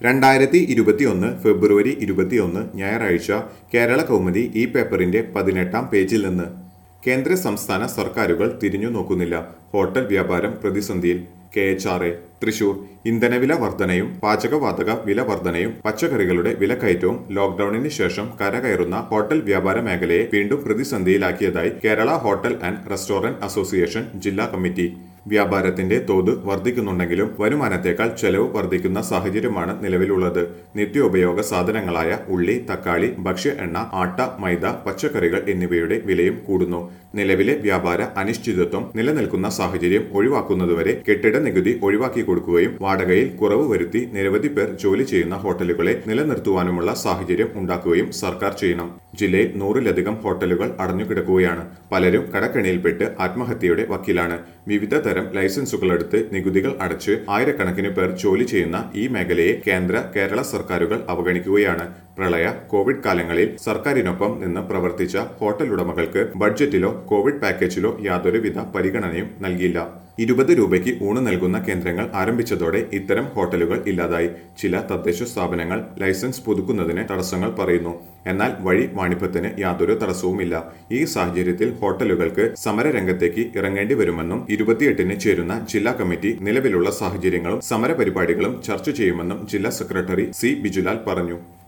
രണ്ടായിരത്തി ഇരുപത്തിയൊന്ന് ഫെബ്രുവരി ഇരുപത്തിയൊന്ന് ഞായറാഴ്ച കേരള കൗമുദി ഈ പേപ്പറിന്റെ പതിനെട്ടാം പേജിൽ നിന്ന് കേന്ദ്ര സംസ്ഥാന സർക്കാരുകൾ തിരിഞ്ഞു നോക്കുന്നില്ല ഹോട്ടൽ വ്യാപാരം പ്രതിസന്ധിയിൽ K H R A Thrissur ഇന്ധനവില വർധനയും പാചകവാതക വില വർധനയും പച്ചക്കറികളുടെ വിലക്കയറ്റവും ലോക്ഡൌണിന് ശേഷം കരകയറുന്ന ഹോട്ടൽ വ്യാപാര മേഖലയെ വീണ്ടും പ്രതിസന്ധിയിലാക്കിയതായി Kerala hotel and restaurant association ജില്ലാ കമ്മിറ്റി വ്യാപാരത്തിന്റെ തോത് വർദ്ധിക്കുന്നുണ്ടെങ്കിലും വരുമാനത്തേക്കാൾ ചെലവ് വർദ്ധിക്കുന്ന സാഹചര്യമാണ് നിലവിലുള്ളത് നിത്യോപയോഗ സാധനങ്ങളായ ഉള്ളി തക്കാളി ഭക്ഷ്യ എണ്ണ ആട്ട മൈദ പച്ചക്കറികൾ എന്നിവയുടെ വിലയും കൂടുന്നു നിലവിലെ വ്യാപാര അനിശ്ചിതത്വം നിലനിൽക്കുന്ന സാഹചര്യം ഒഴിവാക്കുന്നതുവരെ കെട്ടിട നികുതി ഒഴിവാക്കി കൊടുക്കുകയും വാടകയിൽ കുറവ് വരുത്തി നിരവധി പേർ ജോലി ചെയ്യുന്ന ഹോട്ടലുകളെ നിലനിർത്തുവാനുമുള്ള സാഹചര്യം ഉണ്ടാക്കുകയും സർക്കാർ ചെയ്യണം ജില്ലയിൽ നൂറിലധികം ഹോട്ടലുകൾ അടഞ്ഞുകിടക്കുകയാണ് പലരും കടക്കെണിയിൽപ്പെട്ട് ആത്മഹത്യയുടെ വക്കീലാണ് വിവിധ തരം ലൈസൻസുകളെടുത്ത് നികുതികൾ അടച്ച് ആയിരക്കണക്കിന് പേർ ജോലി ചെയ്യുന്ന ഈ മേഖലയെ കേന്ദ്ര കേരള സർക്കാരുകൾ അവഗണിക്കുകയാണ് പ്രളയ കോവിഡ് കാലങ്ങളിൽ സർക്കാരിനൊപ്പം നിന്ന് പ്രവർത്തിച്ച ഹോട്ടൽ ഉടമകൾക്ക് ബഡ്ജറ്റിലോ കോവിഡ് പാക്കേജിലോ യാതൊരുവിധ പരിഗണനയും നൽകിയില്ല ഇരുപത് രൂപയ്ക്ക് ഊണ് നൽകുന്ന കേന്ദ്രങ്ങൾ ആരംഭിച്ചതോടെ ഇത്തരം ഹോട്ടലുകൾ ഇല്ലാതായി ചില തദ്ദേശ സ്ഥാപനങ്ങൾ ലൈസൻസ് പുതുക്കുന്നതിന് തടസ്സങ്ങൾ പറയുന്നു എന്നാൽ വഴി വാണിഭത്തിന് യാതൊരു തടസ്സവുമില്ല ഈ സാഹചര്യത്തിൽ ഹോട്ടലുകൾക്ക് സമരരംഗത്തേക്ക് ഇറങ്ങേണ്ടി വരുമെന്നും ഇരുപത്തിയെട്ടിന് ചേരുന്ന ജില്ലാ കമ്മിറ്റി നിലവിലുള്ള സാഹചര്യങ്ങളും സമരപരിപാടികളും ചർച്ച ചെയ്യുമെന്നും ജില്ലാ സെക്രട്ടറി സി ബിജുലാൽ പറഞ്ഞു